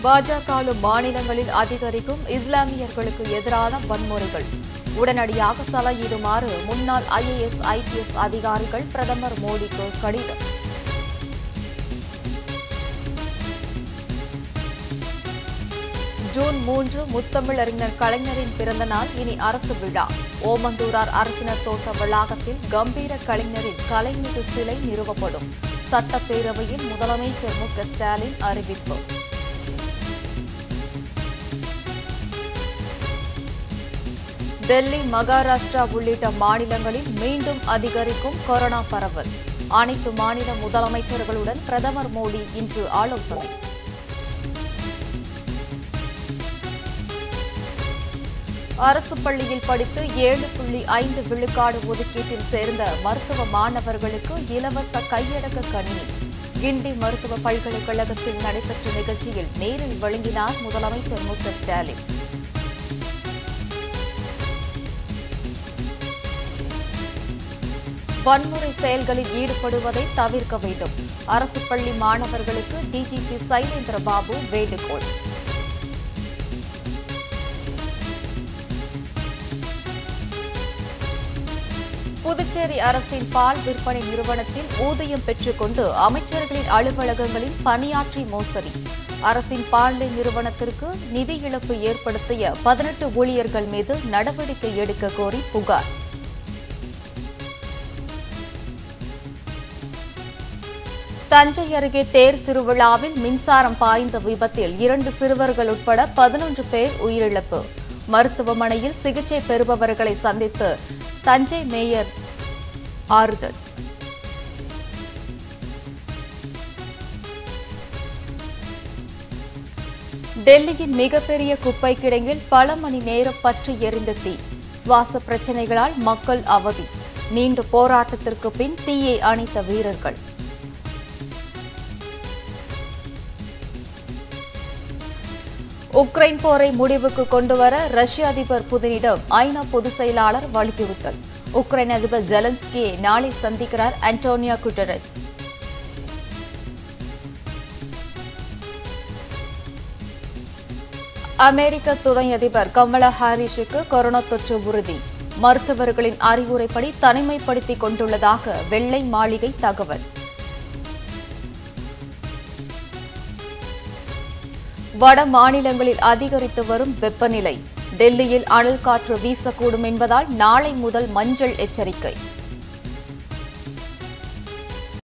பாஜக ஆளும் மாநிலங்களில் அதிகரிக்கும் இஸ்லாமியர்களுக்கு எதிரான வன்முறைகள் உடனடியாக தலையிடுமாறு முன்னாள் ஐஏஎஸ் ஐபிஎஸ் அதிகாரிகள் பிரதமர் மோடிக்கு கடிதம் ஜூன் மூன்று முத்தமிழறிஞர் கலைஞரின் பிறந்த நாள் இனி அரசு விழா ஓமந்தூரார் அரசினர் தோட்ட வளாகத்தில் கம்பீர கலைஞரின் கலைமிகு சிலை நிறுவப்படும் சட்டப்பேரவையில் முதலமைச்சர் மு க ஸ்டாலின் அறிவிப்பு டெல்லி மகாராஷ்டிரா உள்ளிட்ட மாநிலங்களில் மீண்டும் அதிகரிக்கும் கொரோனா பரவல் அனைத்து மாநில முதலமைச்சர்களுடன் பிரதமர் மோடி இன்று ஆலோசனை அரசு பள்ளியில் படித்து ஏழு புள்ளி ஐந்து விழுக்காடு ஒதுக்கீட்டில் சேர்ந்த மருத்துவ மாணவர்களுக்கு இலவச கையடக்க கணினி கிண்டி மருத்துவ பல்கலைக்கழகத்தில் நடைபெற்ற நிகழ்ச்சியில் நேரில் வழங்கினார் முதலமைச்சர் மு க ஸ்டாலின் வன்முறை செயல்களில் ஈடுபடுவதை தவிர்க்க வேண்டும் அரசு பள்ளி மாணவர்களுக்கு டிஜிபி சைலேந்திர பாபு வேண்டுகோள் புதுச்சேரி அரசின் பால் விற்பனை நிறுவனத்தில் ஊதியம் பெற்றுக்கொண்டு அமைச்சர்களின் அலுவலகங்களில் பணியாற்றி மோசடி அரசின் பாண்லே நிறுவனத்திற்கு நிதி இழப்பு ஏற்படுத்திய பதினெட்டு ஊழியர்கள் மீது நடவடிக்கை எடுக்க கோரி புகார் தஞ்சை அருகே தேர் திருவிழாவில் மின்சாரம் பாய்ந்த விபத்தில் இரண்டு சிறுவர்கள் உட்பட பதினொன்று பேர் உயிரிழப்பு மருத்துவமனையில் சிகிச்சை பெறுபவர்களை சந்தித்து தஞ்சை மேயர் ஆறுதல் டெல்லியின் மிகப்பெரிய குப்பை கிடங்கில் பல மணி நேரம் பற்றி எரிந்த தீ சுவாச பிரச்சினைகளால் மக்கள் அவதி நீண்ட போராட்டத்திற்கு பின் தீயை அணைத்த வீரர்கள் உக்ரைன் போரை முடிவுக்கு கொண்டுவர ரஷ்ய அதிபர் புதினிடம் ஐநா பொதுச் செயலாளர் வலியுறுத்தல் உக்ரைன் அதிபர் ஜெலன்ஸ்கியை நாளை சந்திக்கிறார் அன்டோனியா குட்டரஸ் அமெரிக்க துணை அதிபர் கமலா ஹாரிஸுக்கு கொரோனா தொற்று உறுதி மருத்துவர்களின் அறிவுரைப்படி தனிமைப்படுத்திக் கொண்டுள்ளதாக வெள்ளை மாளிகை தகவல் வட மாநிலங்களில் அதிகரித்து வரும் வெப்பநிலை டெல்லியில் அனல் காற்று வீசக்கூடும் என்பதால் நாளை முதல் மஞ்சள் எச்சரிக்கை